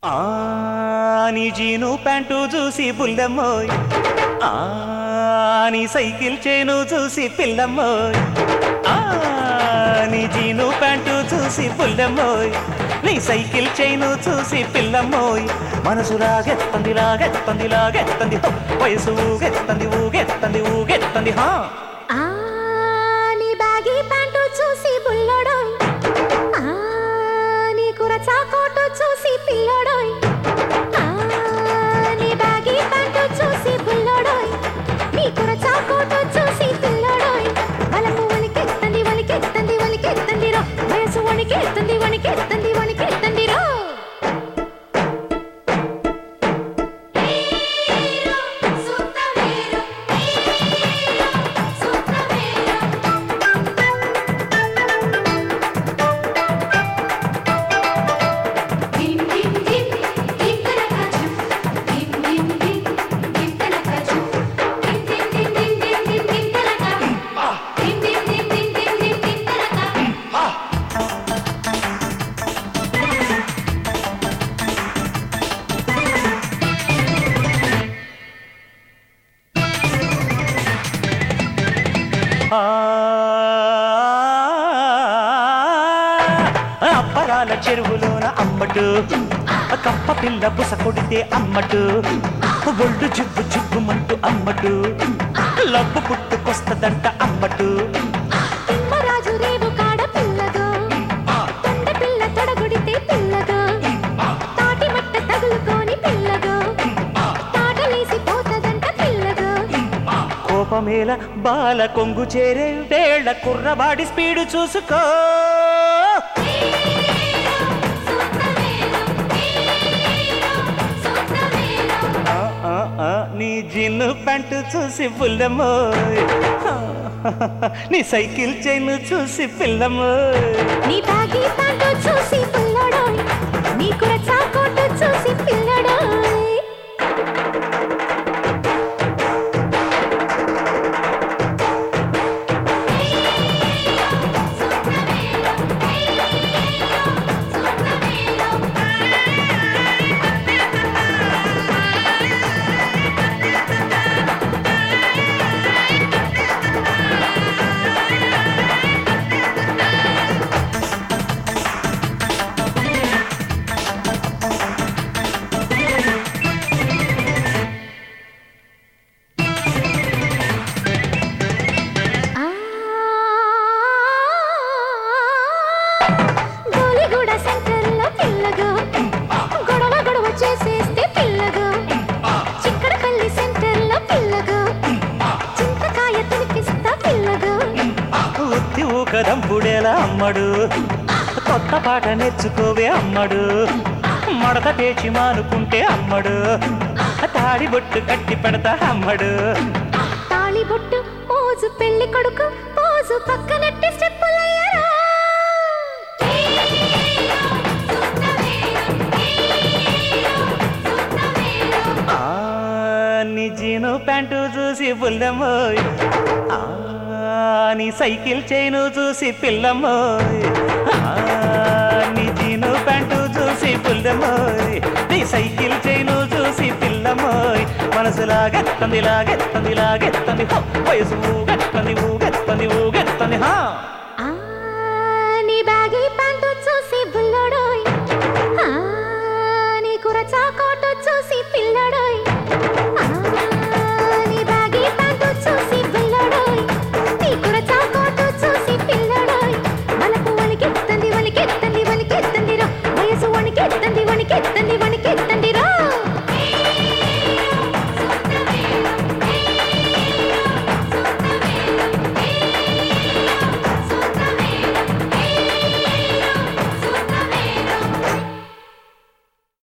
ఆ నీ జీను ప్యాంటు చూసి బుల్లమ్మోయ్ ఆ నీ సైకిల్ చేను చూసి పిల్లమ్మోయ్ ఆ నీ జీను ప్యాంటు చూసి బుల్లమ్మోయ్ నీ సైకిల్ చైను చూసి పిల్లమ్మోయ్ మనసు లాగెత్తంది లాగెత్తంది లాగెత్తంది హో! వయసు ఊగెత్తంది ఊగెత్తంది ఊగెత్తంది హా ఆ నీ బ్యాగీ ప్యాంటు చూసి బుల్లడోయ్ ఆ నీ కురచా కోటు చూసి పిల్లడోయ్ ఆ నీ బ్యాగీ ప్యాంటు చూసి బుల్లడోయ్ నీ కురచా కోటు చూసి పిల్లడోయ్ వలకు వలికెత్తంది వలికెత్తంది వలికెత్తంది రో వయసు వణికెత్తంది వణికెత్తంది వణికెత్తంది రో ఆ అప్పరాల చెరువులోన అమ్మటు కప్ప పిల్ల బుస కొడితే అమ్మటు ఒళ్ళు జుబ్బు జుబ్బుమంటూ అమ్మటు లబ్బు పుట్టుకొస్తదంట అమ్మటు తిమ్మరాజు రేవు కాడ పిల్లగా తొండ పిల్ల తొడగొడితే పిల్లగా తాటి మట్ట తగులుకొని పిల్లగా తాటలేసి పోతదంట పిల్లగా కోపమేల బాల కొంగు చేరే వేళ కుర్రబాడి స్పీడు చూసుకో ఆ, ఆ, ఆ, నీ జిన్ను ప్యాంటు చూసి పుల్లమ్మోయ్ నీ సైకిల్ చైన్ చూసి పిల్లమ్మోయ్ నీ బ్యాగీ ప్యాంటు చూసి పిల్లడోయ్ నీ కురచా కోటు చూసి పిల్లడోయ్ ఆ గోలిగూడ సెంటర్లో పిల్లగా గొడవ గొడవ చేసేస్తే పిల్లగా చిక్కడపల్లి సెంటర్లో పిల్లగా చింతకాయ తినిపిస్తా పిల్లగా ఉత్తి ఊకదంపుడేలా అమ్మడు కొత్త పాట నేర్చుకోవే అమ్మడు మడత పేచి మానుకుంటే అమ్మడు తాడి బొట్టు కట్టి పెడతా అమ్మడు తాళి బొట్టు మోజు పెళ్లి కొడుకు పోజు పక్కనట్టి స్టెప్పులయ్యారా ఆ నీ జీను ప్యాంటు చూసి పుల్లమ్మోయ్ ఆ నీ సైకిల్ చైను చూసి పిల్లమ్మోయ్ ఆ నీ జీను ప్యాంటు చూసి పుల్లమ్మోయ్ నీ సైకిల్ చైను చూసి పిల్లమ్మోయ్ మనసు లాగెత్తంది లాగెత్తంది లాగెత్తంది హో! వయసు ఊగెత్తంది ఊగెత్తంది ఊగెత్తంది హా ఆ నీ బ్యాగీ ప్యాంటు చూసి బుల్లడోయ్ ఆ నీ కురచా కోటు చూసి పిల్లడోయ్ ఆ నీ బ్యాగీ ప్యాంటు చూసి బుల్లడోయ్ నీ కురచా కోటు చూసి పిల్లడోయ్ వలకు వణికెత్తంది వణికెత్తంది వణికెత్తంది రా వయసు వణికెత్తంది వణికెత్తంది